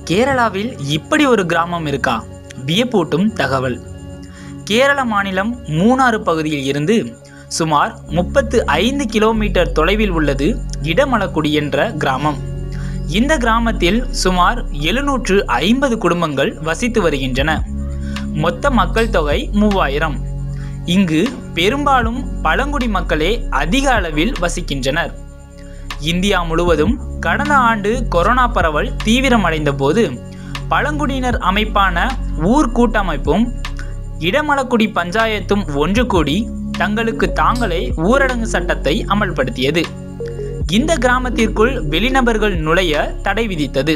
கேரளாவில் இப்படி ஒரு கிராமம் இருக்கா வியப்பூட்டும் தகவல் கேரள மாநிலம் மூணாறு பகுதியில் இருந்து சுமார் முப்பத்து ஐந்து கிலோமீட்டர் தொலைவில் உள்ளது இடமலக்குடி என்ற கிராமம் இந்த கிராமத்தில் சுமார் எழுநூற்று ஐம்பது குடும்பங்கள் வசித்து வருகின்றன மொத்த மக்கள் தொகை மூவாயிரம் இங்கு பெரும்பாலும் பழங்குடி மக்களே அதிக அளவில் வசிக்கின்றனர் இந்தியா முழுவதும் கடந்த ஆண்டு கொரோனா பரவல் தீவிரமடைந்த போது பழங்குடியினர் அமைப்பான ஊர் கூட்டமைப்பும் இடமலக்குடி பஞ்சாயத்தும் ஒன்று கூடி தங்களுக்கு தாங்களே ஊரடங்கு சட்டத்தை அமல்படுத்தியது இந்த கிராமத்திற்குள் வெளிநபர்கள் நுழைய தடை விதித்தது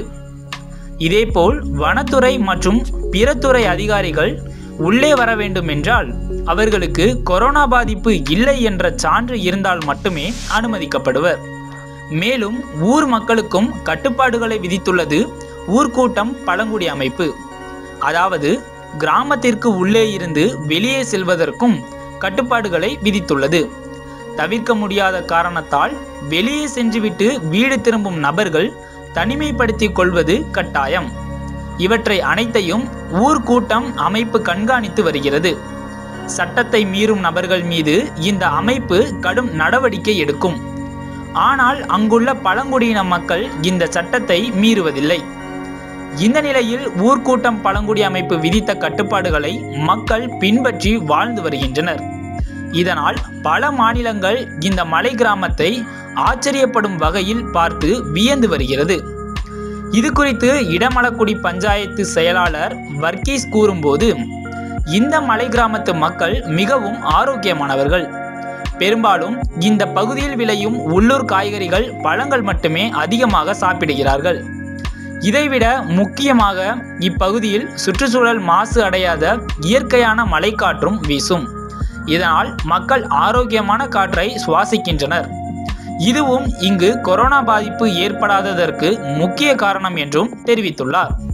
இதேபோல் வனத்துறை மற்றும் பிற துறை அதிகாரிகள் உள்ளே வர வேண்டும் என்றால் அவர்களுக்கு கொரோனா பாதிப்பு இல்லை என்ற சான்று இருந்தால் மட்டுமே அனுமதிக்கப்படுவர் மேலும் ஊர் மக்களுக்கும் கட்டுப்பாடுகளை விதித்துள்ளது ஊர்க்கூட்டம் பழங்குடி அமைப்பு அதாவது கிராமத்திற்கு உள்ளே இருந்து வெளியே செல்வதற்கும் கட்டுப்பாடுகளை விதித்துள்ளது தவிர்க்க முடியாத காரணத்தால் வெளியே சென்றுவிட்டு வீடு திரும்பும் நபர்கள் தனிமைப்படுத்திக் கொள்வது கட்டாயம் இவற்றை அனைத்தையும் ஊர்க்கூட்டம் அமைப்பு கண்காணித்து வருகிறது சட்டத்தை மீறும் நபர்கள் மீது இந்த அமைப்பு கடும் நடவடிக்கை எடுக்கும் ஆனால் அங்குள்ள பழங்குடியின மக்கள் இந்த சட்டத்தை மீறுவதில்லை இந்த நிலையில் ஊர்க்கூட்டம் பழங்குடி அமைப்பு விதித்த கட்டுப்பாடுகளை மக்கள் பின்பற்றி வாழ்ந்து வருகின்றனர் இதனால் பல மாநிலங்கள் இந்த மலை கிராமத்தை ஆச்சரியப்படும் வகையில் பார்த்து வியந்து வருகிறது இது குறித்து இடமலக்குடி பஞ்சாயத்து செயலாளர் வர்கீஸ் கூறும்போது இந்த மலை கிராமத்து மக்கள் மிகவும் ஆரோக்கியமானவர்கள் பெரும்பாலும் இந்த பகுதியில் விளையும் உள்ளூர் காய்கறிகள் பழங்கள் மட்டுமே அதிகமாக சாப்பிடுகிறார்கள் இதைவிட முக்கியமாக இப்பகுதியில் சுற்றுச்சூழல் மாசு அடையாத இயற்கையான மழைக்காற்றும் வீசும் இதனால் மக்கள் ஆரோக்கியமான காற்றை சுவாசிக்கின்றனர் இதுவும் இங்கு கொரோனா பாதிப்பு ஏற்படாததற்கு முக்கிய காரணம் என்றும் தெரிவித்துள்ளார்